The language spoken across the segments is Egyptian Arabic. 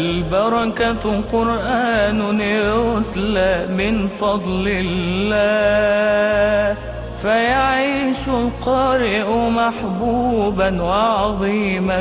البركة قرآن يتلى من فضل الله فيعيش القارئ محبوبا وعظيم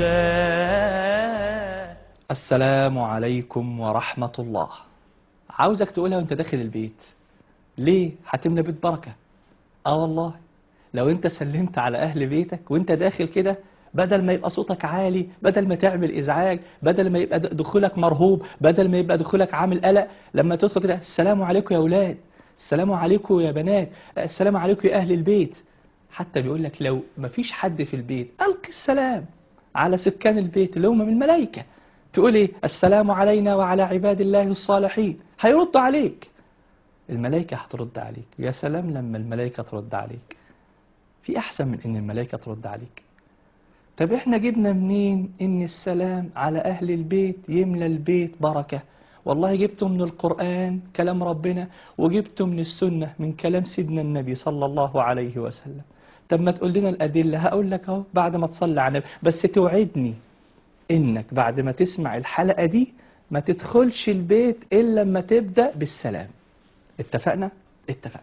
الجاه السلام عليكم ورحمة الله عاوزك تقولها وانت داخل البيت ليه هتملى بيت بركة اه والله لو انت سلمت على اهل بيتك وانت داخل كده بدل ما يبقى صوتك عالي بدل ما تعمل ازعاج بدل ما يبقى دخولك مرهوب بدل ما يبقى دخولك عامل قلق لما تدخل كده السلام عليكم يا اولاد السلام عليكم يا بنات السلام عليكم يا اهل البيت حتى بيقول لك لو ما فيش حد في البيت القي السلام على سكان البيت اللي هم من الملائكه تقول ايه السلام علينا وعلى عباد الله الصالحين هيردوا عليك الملائكة هترد عليك يا سلام لما الملائكة ترد عليك في أحسن من إن الملائكة ترد عليك طب إحنا جبنا منين إن السلام على أهل البيت يملى البيت بركة والله جبته من القرآن كلام ربنا وجبته من السنة من كلام سيدنا النبي صلى الله عليه وسلم طب ما تقول لنا الأدلة هقول لك أهو بعد ما تصلي على النبي بس توعدني إنك بعد ما تسمع الحلقة دي ما تدخلش البيت إلا لما تبدأ بالسلام اتفقنا؟ اتفقنا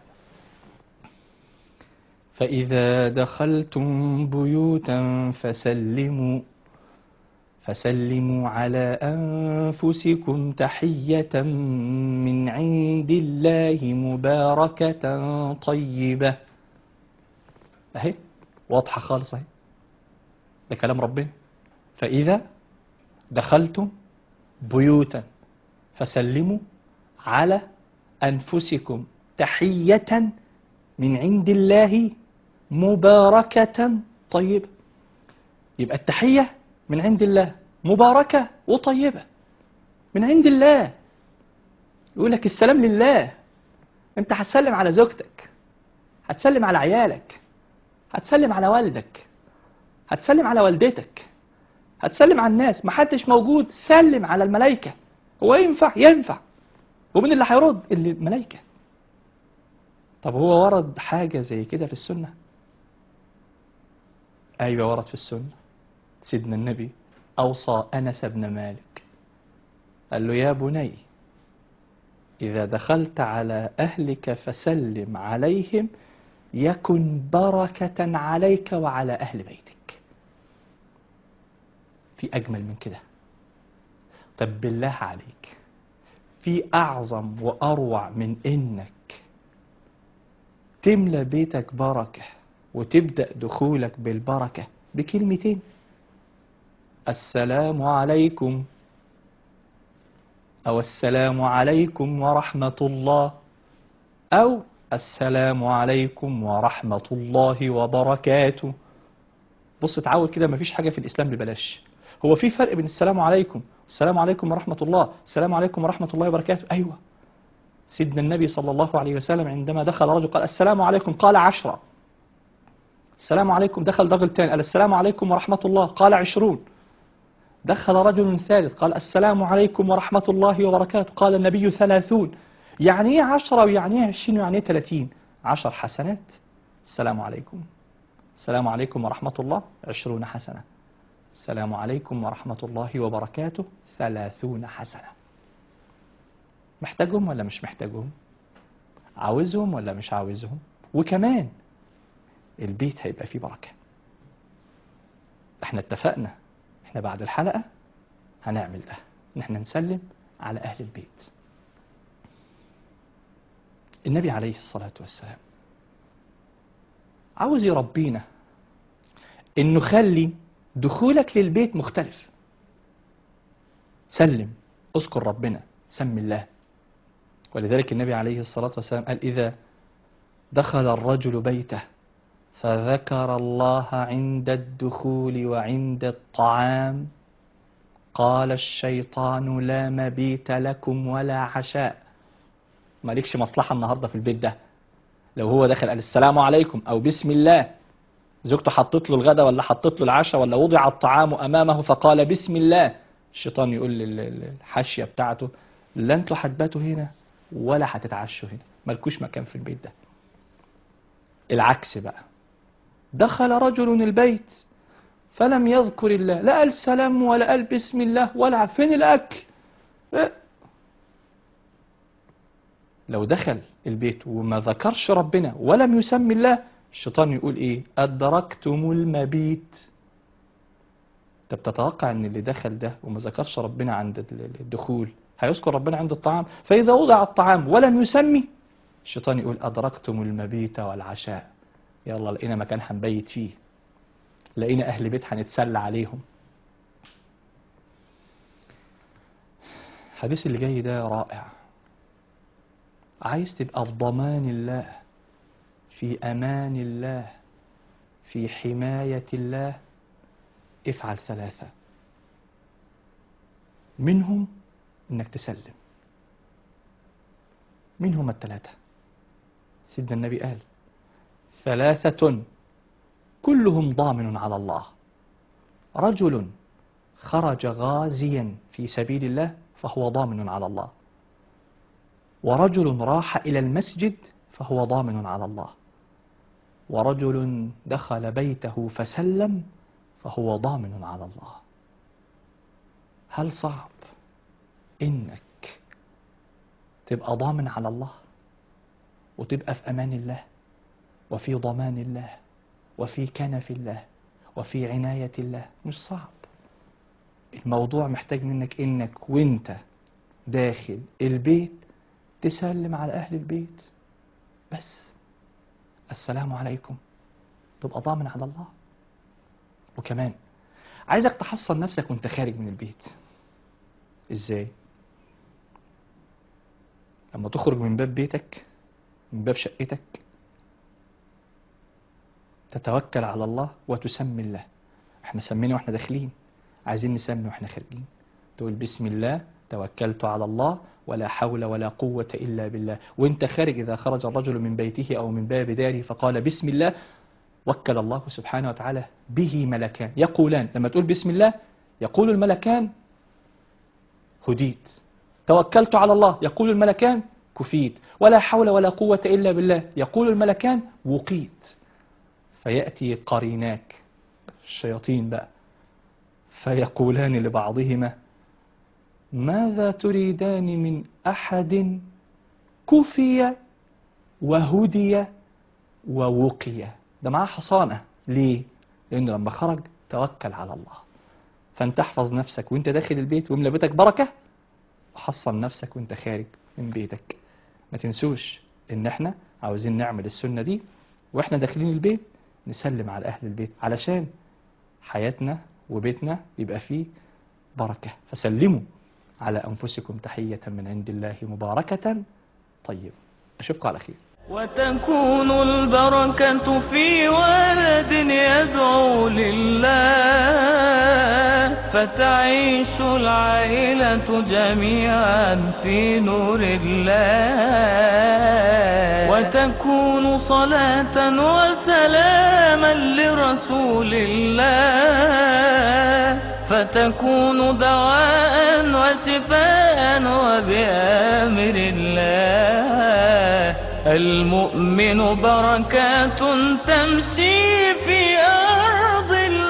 فإذا دخلتم بيوتا فسلموا فسلموا على أنفسكم تحية من عند الله مباركة طيبة أهي واضحة خالص أهي ده كلام ربنا فإذا دخلتم بيوتا فسلموا على أنفسكم تحية من عند الله مباركة طيبة يبقى التحية من عند الله مباركة وطيبة من عند الله يقول لك السلام لله انت هتسلم على زوجتك هتسلم على عيالك هتسلم على والدك هتسلم على والدتك هتسلم على الناس محدش موجود سلم على الملائكة هو ينفع ينفع ومين اللي هيرد اللي الملائكة طب هو ورد حاجة زي كده في السنة أيوة ورد في السنة سيدنا النبي أوصى أنس بن مالك قال له يا بني إذا دخلت على أهلك فسلم عليهم يكن بركة عليك وعلى أهل بيتك في أجمل من كده طب بالله عليك في أعظم وأروع من إنك تملى بيتك بركة وتبدأ دخولك بالبركة بكلمتين السلام عليكم أو السلام عليكم ورحمة الله أو السلام عليكم ورحمة الله وبركاته بص تعود كده مفيش حاجة في الإسلام ببلاش هو في فرق بين السلام عليكم السلام عليكم ورحمة الله السلام عليكم ورحمة الله وبركاته أيوة سيدنا النبي صلى الله عليه وسلم عندما دخل رجل قال السلام عليكم قال عشرة السلام عليكم دخل رجل ثاني قال السلام عليكم ورحمة الله قال عشرون دخل رجل ثالث قال السلام عليكم ورحمة الله وبركاته قال النبي ثلاثون يعني ايه عشرة ويعني ايه عشرين ويعني ايه ثلاثين عشر حسنات السلام عليكم السلام عليكم ورحمة الله عشرون حسنة السلام عليكم ورحمة الله وبركاته ثلاثون حسنة محتاجهم ولا مش محتاجهم عاوزهم ولا مش عاوزهم وكمان البيت هيبقى فيه بركة احنا اتفقنا احنا بعد الحلقة هنعمل ده ان احنا نسلم على اهل البيت النبي عليه الصلاة والسلام عاوز يربينا انه خلي دخولك للبيت مختلف سلم اذكر ربنا سم الله ولذلك النبي عليه الصلاة والسلام قال إذا دخل الرجل بيته فذكر الله عند الدخول وعند الطعام قال الشيطان لا مبيت لكم ولا عشاء مالكش مصلحة النهاردة في البيت ده لو هو دخل قال السلام عليكم أو بسم الله زوجته حطت له الغداء ولا حطت له العشاء ولا وضع الطعام أمامه فقال بسم الله الشيطان يقول للحاشية بتاعته لا انتوا هتباتوا هنا ولا هتتعشوا هنا مالكوش مكان في البيت ده العكس بقى دخل رجل البيت فلم يذكر الله لا قال سلام ولا قال بسم الله ولا فين الأكل إيه؟ لو دخل البيت وما ذكرش ربنا ولم يسمي الله الشيطان يقول ايه أدركتم المبيت انت بتتوقع ان اللي دخل ده وما ذكرش ربنا عند ال- الدخول هيذكر ربنا عند الطعام فإذا وضع الطعام ولم يسمي الشيطان يقول أدركتم المبيت والعشاء يلا لقينا مكان هنبيت فيه لقينا أهل بيت هنتسلى عليهم الحديث اللي جاي ده رائع عايز تبقى في ضمان الله في أمان الله في حماية الله افعل ثلاثة منهم انك تسلم منهم الثلاثة سيدنا النبي قال ثلاثة كلهم ضامن على الله رجل خرج غازيا في سبيل الله فهو ضامن على الله ورجل راح إلى المسجد فهو ضامن على الله ورجل دخل بيته فسلم فهو ضامن على الله هل صعب إنك تبقى ضامن على الله وتبقى في أمان الله وفي ضمان الله وفي كنف الله وفي عناية الله مش صعب الموضوع محتاج منك إنك وإنت داخل البيت تسلم على أهل البيت بس السلام عليكم تبقى ضامن على الله وكمان عايزك تحصن نفسك وانت خارج من البيت ازاي لما تخرج من باب بيتك من باب شقتك تتوكل على الله وتسمي الله احنا سمينا واحنا داخلين عايزين نسمي واحنا خارجين تقول بسم الله توكلت على الله ولا حول ولا قوة إلا بالله وانت خارج إذا خرج الرجل من بيته أو من باب داره فقال بسم الله وكل الله سبحانه وتعالى به ملكان يقولان لما تقول بسم الله يقول الملكان هديت توكلت على الله يقول الملكان كفيت ولا حول ولا قوة إلا بالله يقول الملكان وقيت فيأتي قريناك الشياطين بقى فيقولان لبعضهما ماذا تريدان من أحد كفي وهدي ووقي ده معاه حصانة ليه؟ لأنه لما خرج توكل على الله فانت احفظ نفسك وانت داخل البيت واملى بيتك بركة وحصن نفسك وانت خارج من بيتك ما تنسوش ان احنا عاوزين نعمل السنة دي واحنا داخلين البيت نسلم على اهل البيت علشان حياتنا وبيتنا يبقى فيه بركة فسلموا على أنفسكم تحية من عند الله مباركة طيب أشوفكم على خير وتكون البركة في ولد يدعو لله فتعيش العائلة جميعا في نور الله وتكون صلاة وسلاما لرسول الله فتكون دواء وشفاء وبأمر الله المؤمن بركات تمشي في أرض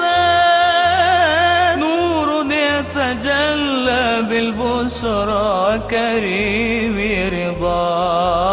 الله نور يتجلى بالبشرى كريم رضاه